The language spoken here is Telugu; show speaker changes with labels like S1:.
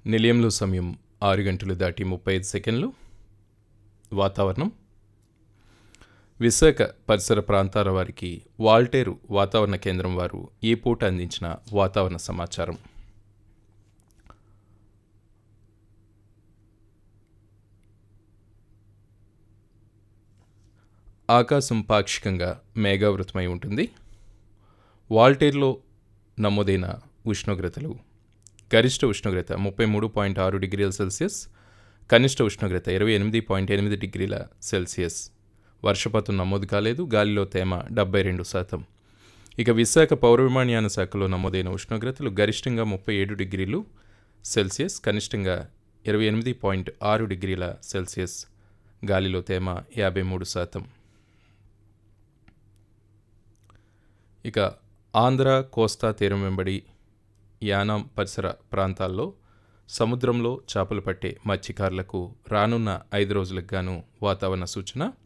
S1: నిలయంలో సమయం ఆరు గంటలు దాటి ముప్పై ఐదు సెకండ్లు వాతావరణం విశాఖ పరిసర ప్రాంతాల వారికి వాల్టేరు వాతావరణ కేంద్రం వారు ఈ పూట అందించిన వాతావరణ సమాచారం ఆకాశం పాక్షికంగా మేఘావృతమై ఉంటుంది వాల్టేర్లో నమోదైన ఉష్ణోగ్రతలు గరిష్ట ఉష్ణోగ్రత ముప్పై మూడు పాయింట్ ఆరు డిగ్రీల సెల్సియస్ కనిష్ట ఉష్ణోగ్రత ఇరవై ఎనిమిది పాయింట్ ఎనిమిది డిగ్రీల సెల్సియస్ వర్షపాతం నమోదు కాలేదు గాలిలో తేమ డెబ్బై రెండు శాతం ఇక విశాఖ పౌర విమానయాన శాఖలో నమోదైన ఉష్ణోగ్రతలు గరిష్టంగా ముప్పై ఏడు డిగ్రీలు సెల్సియస్ కనిష్టంగా ఇరవై ఎనిమిది పాయింట్ ఆరు డిగ్రీల సెల్సియస్ గాలిలో తేమ యాభై మూడు శాతం ఇక ఆంధ్ర కోస్తా తీరం వెంబడి యానాం పరిసర ప్రాంతాల్లో సముద్రంలో చేపలు పట్టే మత్స్యకారులకు రానున్న ఐదు రోజులకు గాను వాతావరణ సూచన